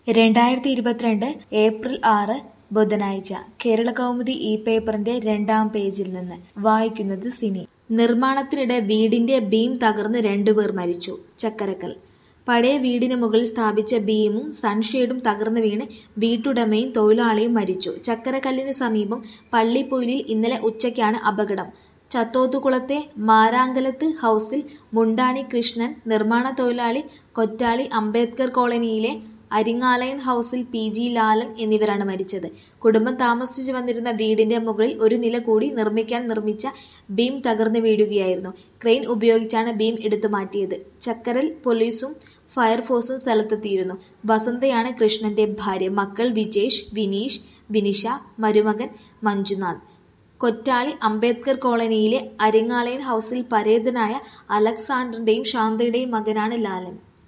രണ്ടായിരത്തി ഇരുപത്തിരണ്ട് ഏപ്രിൽ ആറ് ബുധനാഴ്ച കേരള കൗമുദി ഈ പേപ്പറിന്റെ രണ്ടാം പേജിൽ നിന്ന് വായിക്കുന്നത് സിനി നിർമ്മാണത്തിനിടെ വീടിന്റെ ബീം തകർന്ന് രണ്ടുപേർ മരിച്ചു ചക്കരക്കൽ പഴയ വീടിന് മുകളിൽ സ്ഥാപിച്ച ബീമും സൺഷെയ്ഡും തകർന്നു വീണ് വീട്ടുടമയും തൊഴിലാളിയും മരിച്ചു ചക്കരക്കല്ലിന് സമീപം പള്ളിപ്പൊയിലിൽ ഇന്നലെ ഉച്ചയ്ക്കാണ് അപകടം ചത്തോത്തുകുളത്തെ മാരാങ്കലത്ത് ഹൗസിൽ മുണ്ടാണി കൃഷ്ണൻ നിർമ്മാണ തൊഴിലാളി കൊറ്റാളി അംബേദ്കർ കോളനിയിലെ അരിങ്ങാലയൻ ഹൗസിൽ പി ജി ലാലൻ എന്നിവരാണ് മരിച്ചത് കുടുംബം താമസിച്ചു വന്നിരുന്ന വീടിന്റെ മുകളിൽ ഒരു നില കൂടി നിർമ്മിക്കാൻ നിർമ്മിച്ച ബീം തകർന്നു വീഴുകയായിരുന്നു ക്രെയിൻ ഉപയോഗിച്ചാണ് ബീം എടുത്തു മാറ്റിയത് ചക്കരൽ പോലീസും ഫയർഫോഴ്സും സ്ഥലത്തെത്തിയിരുന്നു വസന്തയാണ് കൃഷ്ണന്റെ ഭാര്യ മക്കൾ വിജേഷ് വിനീഷ് വിനിഷ മരുമകൻ മഞ്ജുനാഥ് കൊറ്റാളി അംബേദ്കർ കോളനിയിലെ അരിങ്ങാലയൻ ഹൗസിൽ പരേതനായ അലക്സാണ്ടറിന്റെയും ശാന്തയുടെയും മകനാണ് ലാലൻ